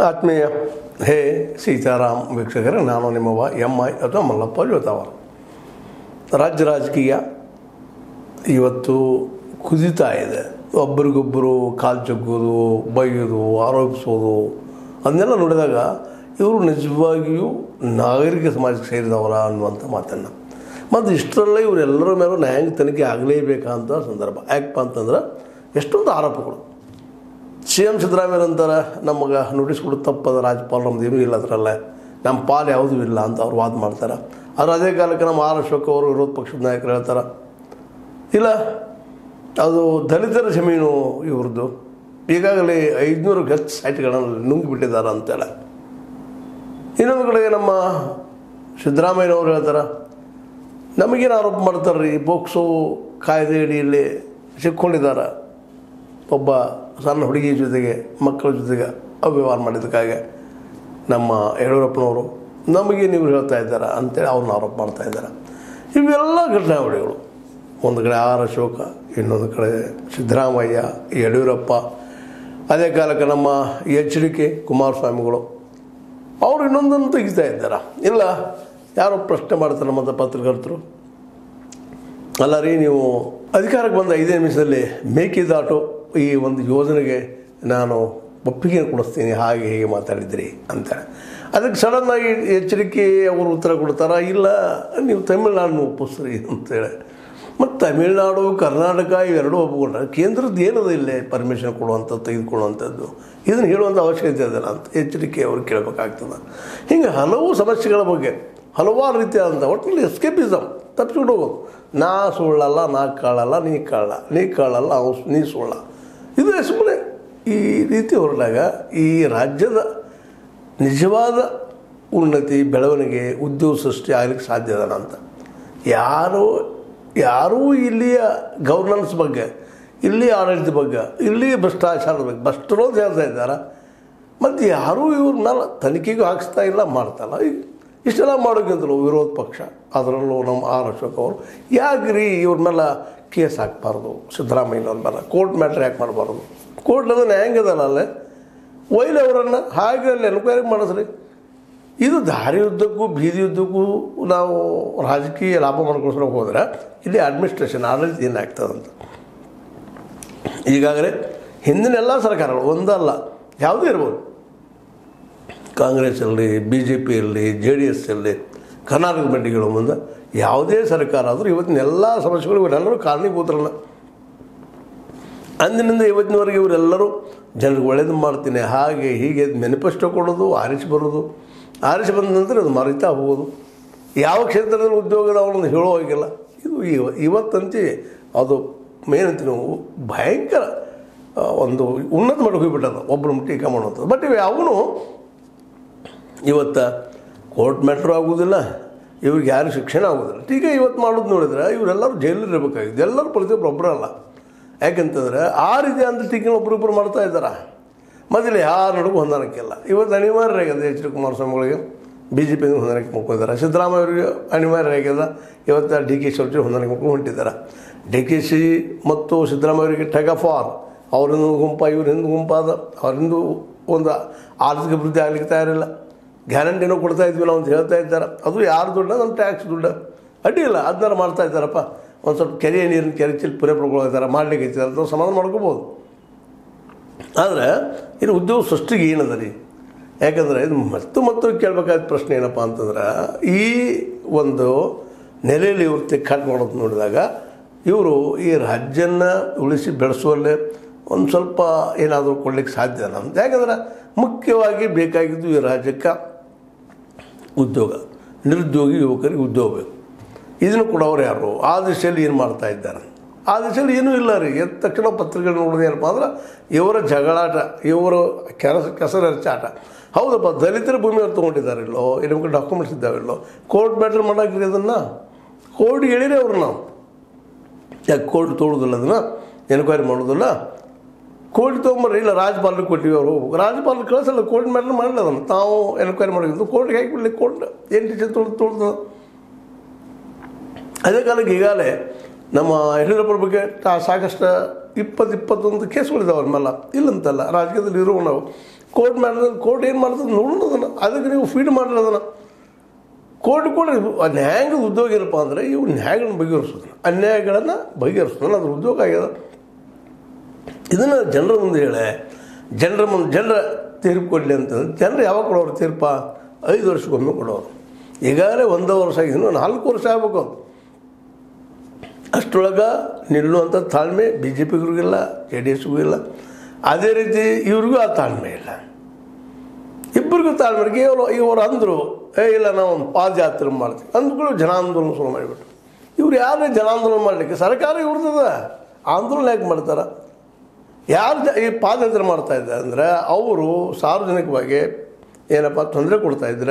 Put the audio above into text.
ಆತ್ಮೀಯ ಹೇ ಸೀತಾರಾಮ್ ವೀಕ್ಷಕರೇ ನಾನು ನಿಮ್ಮವ ಎಂ ಐ ಅಥವಾ ಮಲ್ಲಪ್ಪ ಜೋತಾವ ರಾಜ್ಯ ರಾಜಕೀಯ ಇವತ್ತು ಕುದಿತಾ ಇದೆ ಒಬ್ಬರಿಗೊಬ್ಬರು ಕಾಲು ಜಗ್ಗೋದು ಬೈಯೋದು ಆರೋಪಿಸೋದು ಅದನ್ನೆಲ್ಲ ನೋಡಿದಾಗ ಇವರು ನಿಜವಾಗಿಯೂ ನಾಗರಿಕ ಸಮಾಜಕ್ಕೆ ಸೇರಿದವರ ಅನ್ನುವಂಥ ಮಾತನ್ನು ಮತ್ತು ಇಷ್ಟರಲ್ಲೇ ಇವರೆಲ್ಲರ ಮೇಲೂ ನ್ಯಾಯಾಂಗ ತನಿಖೆ ಆಗಲೇಬೇಕಂತ ಸಂದರ್ಭ ಯಾಕಪ್ಪ ಅಂತಂದ್ರೆ ಎಷ್ಟೊಂದು ಆರೋಪಗಳು ಸಿ ಎಂ ಸಿದ್ದರಾಮಯ್ಯ ಅಂತಾರೆ ನಮಗೆ ನೋಟಿಸ್ ಕೊಡು ತಪ್ಪದ ರಾಜ್ಯಪಾಲ ನಮ್ದು ಏನೂ ಇಲ್ಲ ಅದರಲ್ಲೇ ನಮ್ಮ ಪಾಲು ಯಾವುದೂ ಇಲ್ಲ ಅಂತ ಅವ್ರು ವಾದ ಮಾಡ್ತಾರೆ ಆದ್ರೆ ಅದೇ ಕಾಲಕ್ಕೆ ನಮ್ಮ ಆರ್ ಅಶೋಕ್ ಅವರು ವಿರೋಧ ಪಕ್ಷದ ನಾಯಕರು ಹೇಳ್ತಾರೆ ಇಲ್ಲ ಅದು ದಲಿತರ ಜಮೀನು ಇವ್ರದ್ದು ಈಗಾಗಲೇ ಐದುನೂರಕ್ಕೆ ಹೆಚ್ಚು ಸೈಟ್ಗಳನ್ನು ನುಂಗಿಬಿಟ್ಟಿದ್ದಾರೆ ಅಂತೇಳಿ ಇನ್ನೊಂದು ಕಡೆಗೆ ನಮ್ಮ ಸಿದ್ದರಾಮಯ್ಯನವರು ಹೇಳ್ತಾರೆ ನಮಗೇನು ಆರೋಪ ಮಾಡ್ತಾರೆ ರೀ ಪೋಕ್ಸೋ ಕಾಯ್ದೆ ಅಡಿಯಲ್ಲಿ ಸಿಕ್ಕೊಂಡಿದ್ದಾರೆ ಒಬ್ಬ ಸಣ್ಣ ಹುಡುಗಿ ಜೊತೆಗೆ ಮಕ್ಕಳ ಜೊತೆಗೆ ಅವ್ಯವಹಾರ ಮಾಡಿದ್ದಕ್ಕಾಗಿ ನಮ್ಮ ಯಡಿಯೂರಪ್ಪನವರು ನಮಗೆ ನೀವು ಹೇಳ್ತಾ ಇದ್ದಾರೆ ಅಂತೇಳಿ ಅವ್ರನ್ನ ಆರೋಪ ಮಾಡ್ತಾ ಇದ್ದಾರೆ ಇವೆಲ್ಲ ಘಟನಾವಳಿಗಳು ಒಂದು ಕಡೆ ಆರ್ ಅಶೋಕ ಇನ್ನೊಂದು ಕಡೆ ಸಿದ್ದರಾಮಯ್ಯ ಯಡಿಯೂರಪ್ಪ ಅದೇ ಕಾಲಕ್ಕೆ ನಮ್ಮ ಎಚ್ ಡಿ ಕೆ ಕುಮಾರಸ್ವಾಮಿಗಳು ಅವರು ಇನ್ನೊಂದನ್ನು ತೆಗಿತಾ ಇದ್ದಾರೆ ಇಲ್ಲ ಯಾರೋ ಪ್ರಶ್ನೆ ಮಾಡ್ತಾರೆ ನಮ್ಮಂಥ ಪತ್ರಕರ್ತರು ಅಲ್ಲ ರೀ ನೀವು ಅಧಿಕಾರಕ್ಕೆ ಬಂದ ಐದೇ ನಿಮಿಷದಲ್ಲಿ ಮೇಕೆದಾಟು ಈ ಒಂದು ಯೋಜನೆಗೆ ನಾನು ಒಪ್ಪಿಗೆ ಕೊಡಿಸ್ತೀನಿ ಹಾಗೆ ಹೀಗೆ ಮಾತಾಡಿದ್ರಿ ಅಂತೇಳಿ ಅದಕ್ಕೆ ಸಡನ್ನಾಗಿ ಎಚ್ಚರಿಕೆ ಅವರು ಉತ್ತರ ಕೊಡ್ತಾರ ಇಲ್ಲ ನೀವು ತಮಿಳ್ನಾಡನ್ನು ಒಪ್ಪಿಸ್ರಿ ಅಂತೇಳಿ ಮತ್ತು ತಮಿಳ್ನಾಡು ಕರ್ನಾಟಕ ಇವೆರಡೂ ಒಪ್ಪಿಕೊಂಡ್ರೆ ಕೇಂದ್ರದ್ದು ಏನದ ಇಲ್ಲೇ ಪರ್ಮಿಷನ್ ಕೊಡುವಂಥದ್ದು ತೆಗೆದುಕೊಳ್ಳುವಂಥದ್ದು ಇದನ್ನು ಹೇಳುವಂಥ ಅವಶ್ಯಕತೆ ಇದೆಯಲ್ಲ ಅಂತ ಎಚ್ಚರಿಕೆ ಅವ್ರು ಕೇಳಬೇಕಾಗ್ತದೆ ಹಿಂಗೆ ಹಲವು ಸಮಸ್ಯೆಗಳ ಬಗ್ಗೆ ಹಲವಾರು ರೀತಿಯಾದಂಥ ಒಟ್ಟಿನಲ್ಲಿ ಎಸ್ಕೇಪಿಸಮ್ ತಪ್ಪಿಸ್ಕೊಂಡು ಹೋಗೋದು ನಾ ಸುಳ್ಳಲ್ಲ ನಾ ಕಾಳಲ್ಲ ನೀ ಕಾಳ ನೀ ಕಾಳಲ್ಲ ಅವ್ ನೀ ಸುಳ್ಳ ಇದು ಸುಮ್ಮನೆ ಈ ರೀತಿ ಹೊರಟಾಗ ಈ ರಾಜ್ಯದ ನಿಜವಾದ ಉನ್ನತಿ ಬೆಳವಣಿಗೆ ಉದ್ಯೋಗ ಸೃಷ್ಟಿ ಆಗಲಿಕ್ಕೆ ಸಾಧ್ಯ ಅದ ಅಂತ ಯಾರು ಯಾರೂ ಇಲ್ಲಿಯ ಗವರ್ನೆನ್ಸ್ ಬಗ್ಗೆ ಇಲ್ಲಿ ಆಡಳಿತ ಬಗ್ಗೆ ಇಲ್ಲಿ ಭ್ರಷ್ಟಾಚಾರದ ಬಗ್ಗೆ ಭ್ರಷ್ಟರು ಅಂತ ಹೇಳ್ತಾ ಇದ್ದಾರೆ ಮತ್ತು ಯಾರೂ ಇವ್ರ ಮೇಲೆ ತನಿಖೆಗೂ ಹಾಕಿಸ್ತಾ ಇಲ್ಲ ಮಾಡ್ತಾಯಿಲ್ಲ ಈಗ ಇಷ್ಟೆಲ್ಲ ಮಾಡೋಕ್ಕಿಂತಲೂ ವಿರೋಧ ಪಕ್ಷ ಅದರಲ್ಲೂ ನಮ್ಮ ಆರ್ ಅಶೋಕ್ ಅವರು ಯಾಕೆ ರೀ ಇವ್ರ ಮೇಲೆ ಕೇಸ್ ಹಾಕ್ಬಾರ್ದು ಸಿದ್ದರಾಮಯ್ಯನವ್ರ ಮೇಲೆ ಕೋರ್ಟ್ ಮ್ಯಾಟ್ರ್ ಯಾಕೆ ಮಾಡಬಾರ್ದು ಕೋರ್ಟ್ ಅದು ನ್ಯಾಯಾಂಗದಲ್ಲ ಅಲ್ಲೇ ಒಯ್ಲಿ ಅವರನ್ನು ಹಾಗೆ ಅಲ್ಲಿ ಎನ್ಕ್ವೈರಿ ಮಾಡಿಸ್ರಿ ಇದು ದಾರಿ ಉದ್ದಕ್ಕೂ ಬೀದಿ ಉದ್ದಕ್ಕೂ ನಾವು ರಾಜಕೀಯ ಲಾಭ ಮಾಡ್ಕೊಳ್ಸೋಕೆ ಹೋದ್ರೆ ಇಲ್ಲಿ ಅಡ್ಮಿನಿಸ್ಟ್ರೇಷನ್ ಆಡಳಿತ ಏನಾಗ್ತದಂತ ಈಗಾಗಲೇ ಹಿಂದಿನ ಎಲ್ಲ ಸರ್ಕಾರಗಳು ಒಂದಲ್ಲ ಯಾವುದೇ ಇರ್ಬೋದು ಕಾಂಗ್ರೆಸ್ ಇರಲಿ ಬಿ ಜೆ ಪಿ ಇರಲಿ ಜೆ ಡಿ ಎಸ್ ಇರಲಿ ಕರ್ನಾಟಕ ಮಂಡಿಗಳು ಮುಂದೆ ಯಾವುದೇ ಸರ್ಕಾರ ಆದರೂ ಇವತ್ತಿನ ಎಲ್ಲ ಸಮಸ್ಯೆಗಳು ಇವರೆಲ್ಲರೂ ಕಾರಣೀಭೂತರಲ್ಲ ಅಂದಿನಿಂದ ಇವತ್ತಿನವರೆಗೆ ಇವರೆಲ್ಲರೂ ಜನರಿಗೆ ಒಳ್ಳೇದು ಮಾಡ್ತೀನಿ ಹಾಗೆ ಹೀಗೆ ಮೆನಿಫೆಸ್ಟೋ ಕೊಡೋದು ಆರಿಸಿ ಬರೋದು ಆರಿಸಿ ಬಂದ ನಂತರ ಅದು ಮರಿತಾ ಹೋಗೋದು ಯಾವ ಕ್ಷೇತ್ರದಲ್ಲಿ ಉದ್ಯೋಗದ ಅವನನ್ನು ಹೇಳೋ ಹೋಗಿಲ್ಲ ಇದು ಇವ ಇವತ್ತಂತೆ ಅದು ಮೇನಂತ ನಾವು ಭಯಂಕರ ಆ, ಒಂದು ಉನ್ನತ ಮಟ್ಟಕ್ಕೆ ಹೋಗ್ಬಿಟ್ಟದ ಒಬ್ಬರು ಟೀಕಾ ಮಾಡುವಂಥದ್ದು ಬಟ್ ಇವು ಯಾವನು ಇವತ್ತು ಕೋರ್ಟ್ ಮ್ಯಾಟ್ರ್ ಆಗೋದಿಲ್ಲ ಇವ್ರಿಗೆ ಯಾರು ಶಿಕ್ಷಣ ಆಗೋದಿಲ್ಲ ಟೀಕೆ ಇವತ್ತು ಮಾಡೋದು ನೋಡಿದ್ರೆ ಇವರೆಲ್ಲರೂ ಜೈಲಲ್ಲಿ ಇರಬೇಕಾಗಿದೆ ಎಲ್ಲರೂ ಪ್ರತಿಯೊಬ್ಬರು ಒಬ್ಬರಲ್ಲ ಯಾಕಂತಂದ್ರೆ ಆ ರೀತಿ ಅಂತ ಟೀಕೆ ಒಬ್ಬರಿಬ್ಬರು ಮಾಡ್ತಾ ಇದ್ದಾರೆ ಮೊದಲು ಯಾರ ನಡುಗೂ ಹೊಂದಾಣಿಕೆಲ್ಲ ಇವತ್ತು ಅನಿವಾರ್ಯ ಆಗಿದೆ ಎಚ್ ಡಿ ಕುಮಾರಸ್ವಾಮಿಗಳಿಗೆ ಬಿ ಜೆ ಪಿಗೆ ಹೊಂದಾಣಿಕೆ ಮಾಡ್ಕೊಂಡಿದ್ದಾರೆ ಸಿದ್ದರಾಮಯ್ಯ ಅವರಿಗೆ ಅನಿವಾರ್ಯ ಆಗ್ಯದ ಇವತ್ತು ಡಿ ಕೆ ಶಿವಜಿ ಹೊಂದಾಣಿಕೆ ಮಾಡ್ಕೊಂಡು ಹೊಂಟಿದ್ದಾರೆ ಡಿ ಕೆ ಶಿ ಮತ್ತು ಸಿದ್ದರಾಮಯ್ಯ ಅವರಿಗೆ ಟಗ್ ಆಫ್ ವಾರ್ ಅವ್ರಿಂದ ಗುಂಪ ಇವ್ರ ಹಿಂದೆ ಗುಂಪಾದ ಅವರಿಂದ ಒಂದು ಆರ್ಥಿಕ ಅಭಿವೃದ್ಧಿ ಆಗ್ಲಿಕ್ಕೆ ತಯಾರಿಲ್ಲ ಗ್ಯಾರಂಟಿನೂ ಕೊಡ್ತಾ ಇದ್ವಿ ನಾವು ಅಂತ ಹೇಳ್ತಾ ಇದ್ದಾರೆ ಅದು ಯಾರು ದುಡ್ಡ ನಮ್ಮ ಟ್ಯಾಕ್ಸ್ ದುಡ್ಡು ಅಡ್ಡಿ ಇಲ್ಲ ಅದನ್ನಾರು ಮಾಡ್ತಾ ಇದ್ದಾರಪ್ಪ ಒಂದು ಸ್ವಲ್ಪ ಕೆರೆಯ ನೀರಿನ ಕೆರೆ ಚಿಲ್ ಪುರೇ ಪಡ್ಕೊಳ್ತಾರೆ ಮಾಡ್ಲಿಕ್ಕೆ ಐತೆ ಅಂತ ಸಮಾಧಾನ ಮಾಡ್ಕೋಬೋದು ಆದರೆ ಇದು ಉದ್ಯೋಗ ಸೃಷ್ಟಿಗೆ ಏನದ ರೀ ಯಾಕಂದರೆ ಇದು ಮತ್ತು ಮತ್ತು ಕೇಳಬೇಕಾದ ಪ್ರಶ್ನೆ ಏನಪ್ಪ ಅಂತಂದ್ರೆ ಈ ಒಂದು ನೆಲೆಯಲ್ಲಿ ಇವ್ರು ತಿಕ್ಕಾಟ ಮಾಡೋದು ನೋಡಿದಾಗ ಇವರು ಈ ರಾಜ್ಯನ ಉಳಿಸಿ ಬೆಳೆಸುವಲ್ಲೇ ಒಂದು ಸ್ವಲ್ಪ ಏನಾದರೂ ಕೊಡ್ಲಿಕ್ಕೆ ಸಾಧ್ಯ ಅಂತ ಯಾಕಂದ್ರೆ ಮುಖ್ಯವಾಗಿ ಬೇಕಾಗಿದ್ದು ಈ ರಾಜ್ಯಕ್ಕೆ ಉದ್ಯೋಗ ನಿರುದ್ಯೋಗಿ ಯುವಕರಿಗೆ ಉದ್ಯೋಗ ಬೇಕು ಇದನ್ನು ಕೊಡೋರು ಯಾರು ಆ ದಿಶೆಯಲ್ಲಿ ಏನು ಮಾಡ್ತಾ ಇದ್ದಾರೆ ಆ ದಿಶೆಯಲ್ಲಿ ಏನೂ ಇಲ್ಲ ರೀ ಎದ್ದ ತಕ್ಷಣ ಪತ್ರಿಕೆ ನೋಡೋದು ಏನಪ್ಪ ಅಂದ್ರೆ ಇವರ ಜಗಳಾಟ ಇವರು ಕೆಲಸ ಕೆಸರು ಹಚ್ಚಾಟ ಹೌದಪ್ಪ ದಲಿತರ ಭೂಮಿಯವ್ರು ತೊಗೊಂಡಿದ್ದಾರೆ ಇಲ್ಲೋ ನಮಗೆ ಡಾಕ್ಯುಮೆಂಟ್ಸ್ ಇದ್ದಾವಿಲ್ಲೋ ಕೋರ್ಟ್ ಮ್ಯಾಟ್ರ್ ಮಾಡೋಕ್ರಿ ಅದನ್ನು ಕೋರ್ಟ್ ಹೇಳಿರಿ ಅವ್ರು ನಾವು ಯಾಕೆ ಕೋರ್ಟ್ ತೊಗೊಳೋದಿಲ್ಲ ಅದನ್ನು ಎನ್ಕ್ವೈರಿ ಮಾಡೋದಿಲ್ಲ ಕೋರ್ಟ್ ತೊಗೊಂಬರ್ರಿ ಇಲ್ಲ ರಾಜ್ಯಪಾಲರಿಗೆ ಕೊಟ್ಟಿವಿ ಅವ್ರು ಹೋಗ್ಬೇಕು ರಾಜ್ಯಪಾಲರು ಕಳಿಸಲ್ಲ ಕೋರ್ಟ್ ಮ್ಯಾಟ್ರ್ ಮಾಡಲ್ಲ ಅದನ್ನು ತಾವು ಎನ್ಕ್ವೈರಿ ಮಾಡಿದ್ದು ಕೋರ್ಟ್ಗೆ ಹಾಕಿಬಿಡ್ಲಿ ಕೋರ್ಟ್ ಏನು ಟೀಚರ್ ತೊಳ್ದು ತೊಳ್ದು ಅದೇ ಕಾಲಕ್ಕೆ ಈಗಾಗಲೇ ನಮ್ಮ ಯಡಿಯೂರಪ್ಪರ ಬಗ್ಗೆ ತಾ ಸಾಕಷ್ಟು ಇಪ್ಪತ್ತು ಇಪ್ಪತ್ತೊಂದು ಕೇಸ್ಗಳಿದ್ದಾವೆ ಅವ್ರ ಮೇಲೆ ಇಲ್ಲಂತಲ್ಲ ರಾಜಕೀಯದಲ್ಲಿ ಇರೋ ನಾವು ಕೋರ್ಟ್ ಮಾಡಿದ್ರೆ ಕೋರ್ಟ್ ಏನು ಮಾಡ್ತದೆ ನೋಡೋಣ ಅದನ್ನು ಅದಕ್ಕೆ ನೀವು ಫೀಡ್ ಮಾಡ್ರಿ ಅದನ್ನು ಕೋರ್ಟ್ ಕೂಡ ನ್ಯಾಯಾಂಗದ ಉದ್ಯೋಗ ಏನಪ್ಪ ಅಂದರೆ ಇವು ನ್ಯಾಯಗಳನ್ನ ಬಗೆಹರಿಸೋದು ಅನ್ಯಾಯಗಳನ್ನು ಬಗೆಹರಿಸೋದು ಅದ್ರ ಉದ್ಯೋಗ ಆಗ್ಯದ ಇದನ್ನು ಜನರ ಮುಂದೆ ಹೇಳೆ ಜನರ ಮುಂದೆ ಜನರ ತೀರ್ಪು ಕೊಡಲಿ ಅಂತಂದ್ರೆ ಜನರು ಯಾವಾಗ ಕೊಡೋರು ತೀರ್ಪ ಐದು ವರ್ಷಕ್ಕೊಮ್ಮೆ ಕೊಡೋರು ಈಗಾಗಲೇ ಒಂದು ವರ್ಷ ಆಗಿದೆ ಇನ್ನೂ ನಾಲ್ಕು ವರ್ಷ ಆಗಬೇಕು ಅಷ್ಟರೊಳಗೆ ನಿಲ್ಲುವಂಥ ತಾಳ್ಮೆ ಬಿ ಜೆ ಪಿಗಳಿಗಿಲ್ಲ ಜೆ ಡಿ ಎಸ್ಗೂ ಇಲ್ಲ ಅದೇ ರೀತಿ ಇವ್ರಿಗೂ ಆ ತಾಳ್ಮೆ ಇಲ್ಲ ಇಬ್ಬರಿಗೂ ತಾಳ್ಮೆ ಇಲ್ಲ. ಕೇವಲ ಇವರು ಅಂದರು ಏ ಇಲ್ಲ ನಾವು ಪಾದಯಾತ್ರೆ ಮಾಡ್ತೀವಿ ಅಂದ್ಗಳು ಜನಾಂದೋಲನ ಶುರು ಮಾಡಿಬಿಟ್ರು ಇವ್ರು ಯಾರೇ ಜನಾಂದೋಲನ ಮಾಡಲಿಕ್ಕೆ ಸರ್ಕಾರ ಇವ್ರದ್ದದ ಆಂದೋಲನ ಯಾಕೆ ಮಾಡ್ತಾರೆ ಯಾರು ಜ ಈ ಪಾದಯಾತ್ರೆ ಮಾಡ್ತಾ ಇದ್ದಾರೆ ಅಂದರೆ ಅವರು ಸಾರ್ವಜನಿಕವಾಗಿ ಏನಪ್ಪ ತೊಂದರೆ ಕೊಡ್ತಾ ಇದ್ದಾರೆ